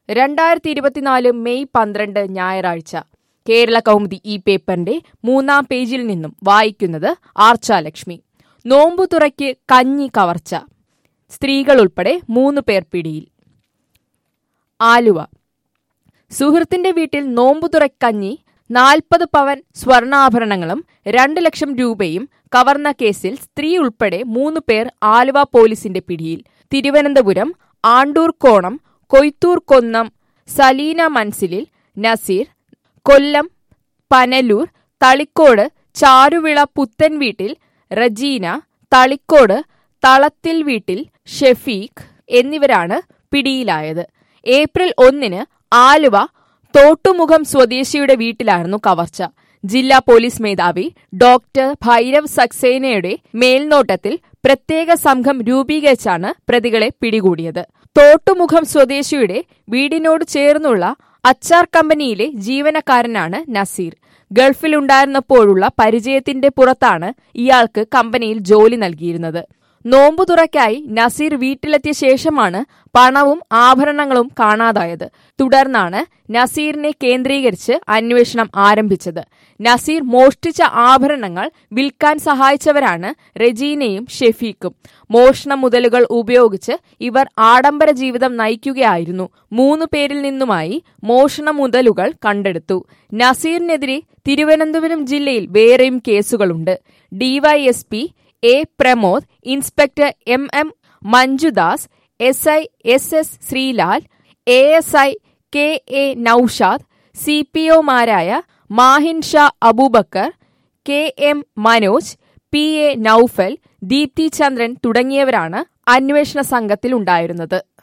രണ്ടായിരത്തി ഇരുപത്തിനാല് മെയ് പന്ത്രണ്ട് ഞായറാഴ്ച കേരള കൗമുദി ഈ പേപ്പറിന്റെ മൂന്നാം പേജിൽ നിന്നും വായിക്കുന്നത് ആർച്ചാലക്ഷ്മി നോമ്പുതുറയ്ക്ക് കഞ്ഞി കവർച്ച സ്ത്രീകൾ ഉൾപ്പെടെ മൂന്ന് പേർ പിടിയിൽ ആലുവ സുഹൃത്തിന്റെ വീട്ടിൽ നോമ്പുതുറക്കഞ്ഞി നാൽപ്പത് പവൻ സ്വർണ്ണാഭരണങ്ങളും രണ്ട് ലക്ഷം രൂപയും കവർന്ന കേസിൽ സ്ത്രീ ഉൾപ്പെടെ മൂന്ന് പേർ ആലുവ പോലീസിന്റെ പിടിയിൽ തിരുവനന്തപുരം ആണ്ടൂർ കോണം കൊയ്ത്തൂർ കൊന്നം സലീന മൻസിലിൽ നസീർ കൊല്ലം പനലൂർ തളിക്കോട് ചാരുവിള പുത്തൻ വീട്ടിൽ റജീന തളിക്കോട് തളത്തിൽ വീട്ടിൽ ഷെഫീഖ് എന്നിവരാണ് പിടിയിലായത് ഏപ്രിൽ ഒന്നിന് ആലുവ തോട്ടുമുഖം സ്വദേശിയുടെ വീട്ടിലായിരുന്നു കവർച്ച ജില്ലാ പോലീസ് മേധാവി ഡോക്ടർ ഭൈരവ് സക്സേനയുടെ മേൽനോട്ടത്തിൽ പ്രത്യേക സംഘം രൂപീകരിച്ചാണ് പ്രതികളെ പിടികൂടിയത് തോട്ടുമുഖം സ്വദേശിയുടെ വീടിനോട് ചേർന്നുള്ള അച്ചാർ കമ്പനിയിലെ ജീവനക്കാരനാണ് നസീർ ഗൾഫിലുണ്ടായിരുന്നപ്പോഴുള്ള പരിചയത്തിന്റെ പുറത്താണ് ഇയാൾക്ക് കമ്പനിയിൽ ജോലി നൽകിയിരുന്നത് നോമ്പു തുറക്കായി നസീർ വീട്ടിലെത്തിയ ശേഷമാണ് പണവും ആഭരണങ്ങളും കാണാതായത് തുടർന്നാണ് നസീറിനെ കേന്ദ്രീകരിച്ച് അന്വേഷണം ആരംഭിച്ചത് നസീർ മോഷ്ടിച്ച ആഭരണങ്ങൾ വിൽക്കാൻ സഹായിച്ചവരാണ് റെജീനയും ഷെഫീഖും മോഷണ മുതലുകൾ ഉപയോഗിച്ച് ഇവർ ആഡംബര ജീവിതം നയിക്കുകയായിരുന്നു മൂന്നു പേരിൽ നിന്നുമായി മോഷണ മുതലുകൾ കണ്ടെടുത്തു നസീറിനെതിരെ തിരുവനന്തപുരം ജില്ലയിൽ വേറെയും കേസുകളുണ്ട് DySP A Pramod inspector M M Manjudas S I S S Sreelal A S I K A Noushad C P ഒമാരായ Mahin Sha Abubakar K M Manoj P A Noufal Deepthi Chandran തുടങ്ങിയവരാണ് അന്വേഷണ സംഘത്തിലുണ്ടായിരുന്നത്